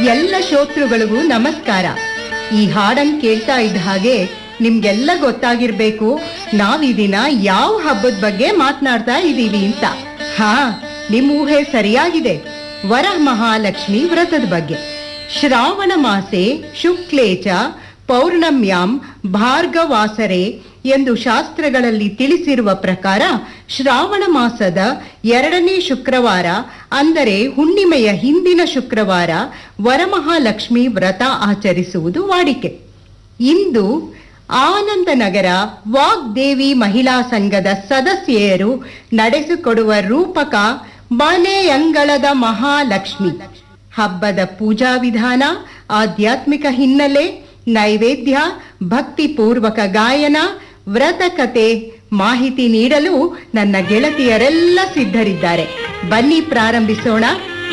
ಎಲ್ಲ ಶ್ರೋತೃಗಳಿಗೂ ನಮಸ್ಕಾರ ಈ ಹಾಡನ್ ಕೇಳ್ತಾ ಇದ್ದ ಹಾಗೆ ನಿಮ್ಗೆಲ್ಲ ಗೊತ್ತಾಗಿರ್ಬೇಕು ನಾವ್ ಈ ದಿನ ಯಾವ ಹಬ್ಬದ ಬಗ್ಗೆ ಮಾತನಾಡ್ತಾ ಇದ್ದೀವಿ ಅಂತ ಹಾ ನಿಮ್ ಊಹೆ ಸರಿಯಾಗಿದೆ ವರ ಮಹಾಲಕ್ಷ್ಮಿ ವ್ರತದ ಬಗ್ಗೆ ಶ್ರಾವಣ ಮಾಸೆ ಶುಕ್ಲೇಚ ಪೌರ್ಣಮ್ಯಾಂ ಭಾರ್ಗವಾಸರೆ ಎಂದು ಶಾಸ್ತ್ರಗಳಲ್ಲಿ ತಿಳಿಸಿರುವ ಪ್ರಕಾರ ಶ್ರಾವಣ ಮಾಸದ ಎರಡನೇ ಶುಕ್ರವಾರ ಅಂದರೆ ಹುಣ್ಣಿಮೆಯ ಹಿಂದಿನ ಶುಕ್ರವಾರ ವರಮಹಾಲಕ್ಷ್ಮಿ ವ್ರತ ಆಚರಿಸುವುದು ವಾಡಿಕೆ ಇಂದು ಆನಂದನಗರ ವಾಗ್ದೇವಿ ಮಹಿಳಾ ಸಂಘದ ಸದಸ್ಯೆಯರು ನಡೆಸಿಕೊಡುವ ರೂಪಕ ಮನೆಯಂಗಳದ ಮಹಾಲಕ್ಷ್ಮಿ ಹಬ್ಬದ ಪೂಜಾ ವಿಧಾನ ಆಧ್ಯಾತ್ಮಿಕ ಹಿನ್ನೆಲೆ ನೈವೇದ್ಯ ಭಕ್ತಿಪೂರ್ವಕ ಗಾಯನ ವ್ರತ ಕತೆ ಮಾಹಿತಿ ನೀಡಲು ನನ್ನ ಗೆಳತಿಯರೆಲ್ಲ ಸಿದ್ಧರಿದ್ದಾರೆ ಬನ್ನಿ ಪ್ರಾರಂಭಿಸೋಣ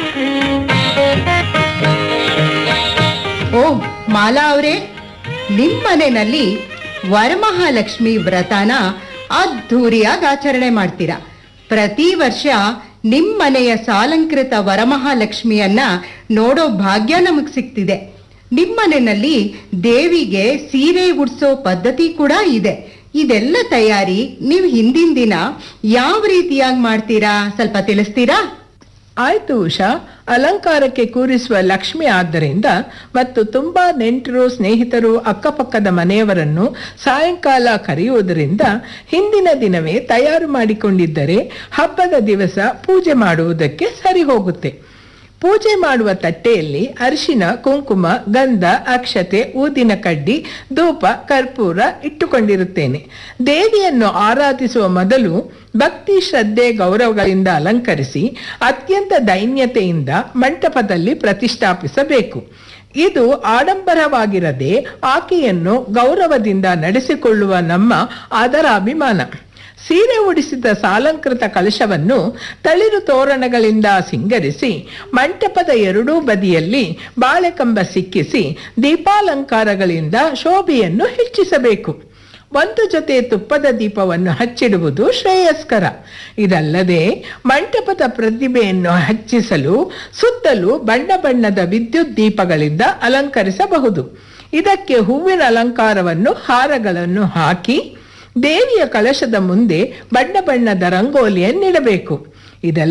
ಓ ಮಾಲಾ ಅವರೇ ನಿಮ್ಮನೆಯಲ್ಲಿ ವರಮಹಾಲಕ್ಷ್ಮಿ ವ್ರತನ ಅದ್ಧೂರಿಯಾಗಿ ಆಚರಣೆ ಮಾಡ್ತೀರಾ ಪ್ರತಿ ವರ್ಷ ನಿಮ್ಮನೆಯ ಸಾಲಂಕೃತ ವರಮಹಾಲಕ್ಷ್ಮಿಯನ್ನ ನೋಡೋ ಭಾಗ್ಯ ನಮಗ್ ಸಿಗ್ತಿದೆ ನಿಮ್ಮನೆಯಲ್ಲಿ ದೇವಿಗೆ ಸೀರೆ ಉಡ್ಸೋ ಪದ್ಧತಿ ಕೂಡ ಇದೆ ಇದೆಲ್ಲ ತಯಾರಿ ನೀವು ಹಿಂದಿನ ದಿನ ಯಾವ ರೀತಿಯಾಗಿ ಮಾಡ್ತೀರಾ ಸ್ವಲ್ಪ ತಿಳಿಸ್ತೀರಾ ಆಯ್ತು ಉಷಾ ಅಲಂಕಾರಕ್ಕೆ ಕೂರಿಸುವ ಲಕ್ಷ್ಮಿ ಆದ್ದರಿಂದ ಮತ್ತು ತುಂಬಾ ನೆಂಟರು ಸ್ನೇಹಿತರು ಅಕ್ಕಪಕ್ಕದ ಮನೆಯವರನ್ನು ಸಾಯಂಕಾಲ ಕರೆಯುವುದರಿಂದ ಹಿಂದಿನ ದಿನವೇ ತಯಾರು ಮಾಡಿಕೊಂಡಿದ್ದರೆ ಹಬ್ಬದ ದಿವಸ ಪೂಜೆ ಮಾಡುವುದಕ್ಕೆ ಸರಿ ಹೋಗುತ್ತೆ ಪೂಜೆ ಮಾಡುವ ತಟ್ಟೆಯಲ್ಲಿ ಅರಿಶಿನ ಕುಂಕುಮ ಗಂಧ ಅಕ್ಷತೆ ಊದಿನ ಕಡ್ಡಿ ಧೂಪ ಕರ್ಪೂರ ಇಟ್ಟುಕೊಂಡಿರುತ್ತೇನೆ ದೇವಿಯನ್ನು ಆರಾಧಿಸುವ ಮೊದಲು ಭಕ್ತಿ ಶ್ರದ್ಧೆ ಗೌರವಗಳಿಂದ ಅಲಂಕರಿಸಿ ಅತ್ಯಂತ ದೈನ್ಯತೆಯಿಂದ ಮಂಟಪದಲ್ಲಿ ಪ್ರತಿಷ್ಠಾಪಿಸಬೇಕು ಇದು ಆಡಂಬರವಾಗಿರದೆ ಆಕೆಯನ್ನು ಗೌರವದಿಂದ ನಡೆಸಿಕೊಳ್ಳುವ ನಮ್ಮ ಅದರ ಅಭಿಮಾನ ಸೀರೆ ಉಡಿಸಿದ ಸಾಲಂಕೃತ ಕಲಶವನ್ನು ತಳಿರು ತೋರಣಗಳಿಂದ ಸಿಂಗರಿಸಿ ಮಂಟಪದ ಎರಡೂ ಬದಿಯಲ್ಲಿ ಬಾಳೆಕಂಬ ಸಿಕ್ಕಿಸಿ ದೀಪಾಲಂಕಾರಗಳಿಂದ ಶೋಭೆಯನ್ನು ಹೆಚ್ಚಿಸಬೇಕು ಒಂದು ಜೊತೆ ತುಪ್ಪದ ದೀಪವನ್ನು ಹಚ್ಚಿಡುವುದು ಶ್ರೇಯಸ್ಕರ ಇದಲ್ಲದೆ ಮಂಟಪದ ಪ್ರತಿಭೆಯನ್ನು ಹೆಚ್ಚಿಸಲು ಸುತ್ತಲೂ ಬಣ್ಣ ಬಣ್ಣದ ವಿದ್ಯುತ್ ದೀಪಗಳಿಂದ ಅಲಂಕರಿಸಬಹುದು ಇದಕ್ಕೆ ಹೂವಿನ ಅಲಂಕಾರವನ್ನು ಹಾರಗಳನ್ನು ಹಾಕಿ ದೇವಿಯ ಕಳಶದ ಮುಂದೆ ಬಣ್ಣ ಬಣ್ಣದ ರಂಗೋಲಿಯನ್ನಿಡಬೇಕು ಇದೆಲ್ಲ